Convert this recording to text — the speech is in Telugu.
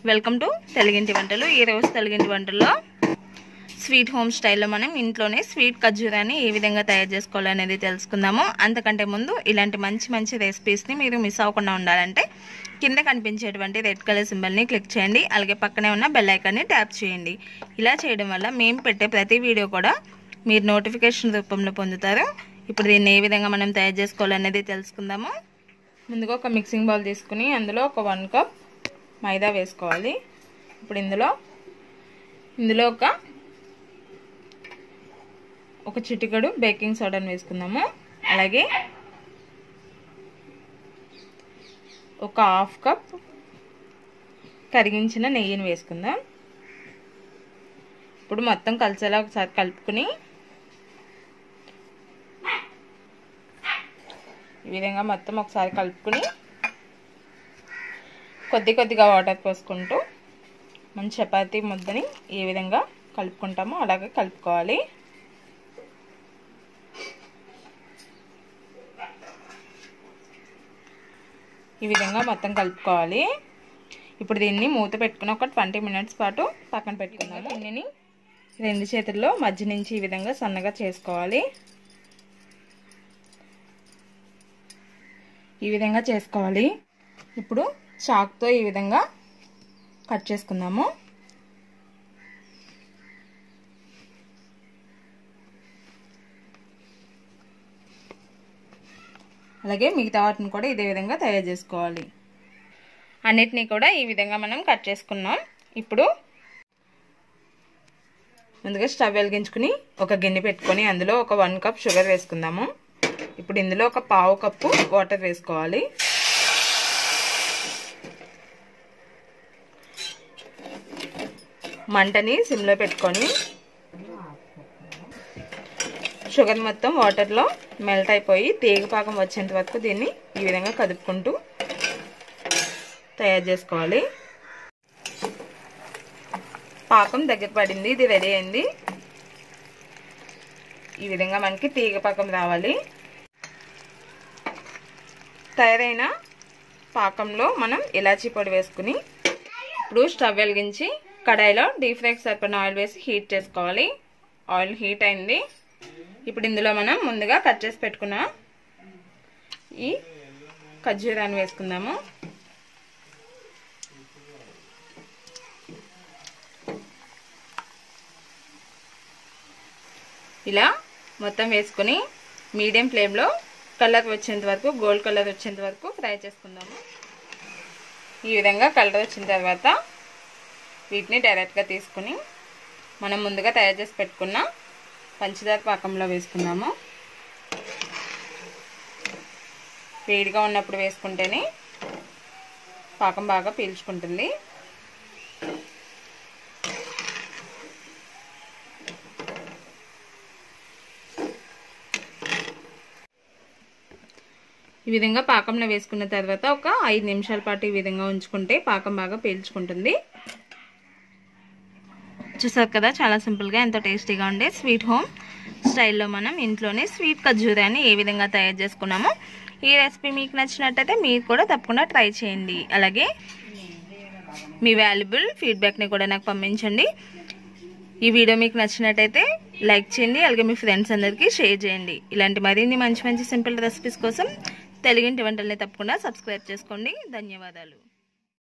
వెల్కమ్ టు తెలుగింటి వంటలు ఈ రోజు తెలుగింటి వంటల్లో స్వీట్ హోమ్ స్టైల్లో మనం ఇంట్లోనే స్వీట్ ఖర్జూరాన్ని ఏ విధంగా తయారు చేసుకోవాలనేది తెలుసుకుందాము అంతకంటే ముందు ఇలాంటి మంచి మంచి రెసిపీస్ని మీరు మిస్ అవ్వకుండా ఉండాలంటే కింద కనిపించేటువంటి రెడ్ కలర్ సింబల్ని క్లిక్ చేయండి అలాగే పక్కనే ఉన్న బెల్ ఐకాన్ని ట్యాప్ చేయండి ఇలా చేయడం వల్ల మేము పెట్టే ప్రతి వీడియో కూడా మీరు నోటిఫికేషన్ రూపంలో పొందుతారు ఇప్పుడు దీన్ని ఏ విధంగా మనం తయారు చేసుకోవాలనేది తెలుసుకుందాము ముందుగా ఒక మిక్సింగ్ బౌల్ తీసుకుని అందులో ఒక వన్ కప్ మైదా వేసుకోవాలి ఇప్పుడు ఇందులో ఇందులో ఒక ఒక చిటికడు బేకింగ్ సోడాని వేసుకుందాము అలాగే ఒక హాఫ్ కప్ కరిగించిన నెయ్యిని వేసుకుందాం ఇప్పుడు మొత్తం కలిసేలా ఒకసారి కలుపుకుని ఈ విధంగా మొత్తం ఒకసారి కలుపుకుని కొద్ది కొద్దిగా వాటర్ పోసుకుంటూ మన చపాతీ ముద్దని ఏ విధంగా కలుపుకుంటామో అలాగే కలుపుకోవాలి ఈ విధంగా మొత్తం కలుపుకోవాలి ఇప్పుడు దీన్ని మూత పెట్టుకుని ఒక ట్వంటీ మినిట్స్ పాటు పక్కన పెట్టుకుందాము పిండిని రెండు చేతుల్లో మధ్య నుంచి ఈ విధంగా సన్నగా చేసుకోవాలి ఈ విధంగా చేసుకోవాలి ఇప్పుడు చాక్తో ఈ విధంగా కట్ చేసుకుందాము అలాగే మిగతా వాటిని కూడా ఇదే విధంగా తయారు చేసుకోవాలి అన్నిటినీ కూడా ఈ విధంగా మనం కట్ చేసుకున్నాం ఇప్పుడు ముందుగా స్టవ్ వెలిగించుకుని ఒక గిన్నె పెట్టుకొని అందులో ఒక వన్ కప్ షుగర్ వేసుకుందాము ఇప్పుడు ఇందులో ఒక పావు కప్పు వాటర్ వేసుకోవాలి మంటని సిమ్లో పెట్టుకొని షుగర్ మొత్తం వాటర్లో మెల్ట్ అయిపోయి తీగపాకం వచ్చేంత వరకు దీన్ని ఈ విధంగా కదుపుకుంటూ తయారు చేసుకోవాలి పాకం దగ్గర పడింది ఇది రెడీ అయింది ఈ విధంగా మనకి తీగ పాకం రావాలి తయారైన పాకంలో మనం ఇలాచీ పొడి వేసుకుని ఇప్పుడు స్టవ్ వెలిగించి కడాయిలో డీప్ ఫ్రైకి సరిపడిన ఆయిల్ వేసి హీట్ చేసుకోవాలి ఆయిల్ హీట్ అయింది ఇప్పుడు ఇందులో మనం ముందుగా కట్ చేసి పెట్టుకున్న ఈ ఖర్జూరాన్ని వేసుకుందాము ఇలా మొత్తం వేసుకుని మీడియం ఫ్లేమ్లో కలర్ వచ్చేంత వరకు గోల్డ్ కలర్ వచ్చేంత వరకు ఫ్రై చేసుకుందాము ఈ విధంగా కలర్ వచ్చిన తర్వాత వీటిని డైరెక్ట్గా తీసుకుని మనం ముందుగా తయారు చేసి పెట్టుకున్న పంచదార పాకంలో వేసుకుందాము వేడిగా ఉన్నప్పుడు వేసుకుంటేనే పాకం బాగా పీల్చుకుంటుంది ఈ విధంగా పాకంలో వేసుకున్న తర్వాత ఒక ఐదు నిమిషాల పాటు ఈ విధంగా ఉంచుకుంటే పాకం బాగా పీల్చుకుంటుంది చూసారు కదా చాలా సింపుల్గా ఎంతో టేస్టీగా ఉండే స్వీట్ హోమ్ స్టైల్లో మనం ఇంట్లోనే స్వీట్ ఖర్జూరాన్ని ఏ విధంగా తయారు చేసుకున్నామో ఈ రెసిపీ మీకు నచ్చినట్టయితే మీరు కూడా తప్పకుండా ట్రై చేయండి అలాగే మీ వాల్యుబుల్ ఫీడ్బ్యాక్ని కూడా నాకు పంపించండి ఈ వీడియో మీకు నచ్చినట్టయితే లైక్ చేయండి అలాగే మీ ఫ్రెండ్స్ అందరికీ షేర్ చేయండి ఇలాంటి మరిన్ని మంచి మంచి సింపుల్ రెసిపీస్ కోసం తెలుగింటి వంటల్ని తప్పకుండా సబ్స్క్రైబ్ చేసుకోండి ధన్యవాదాలు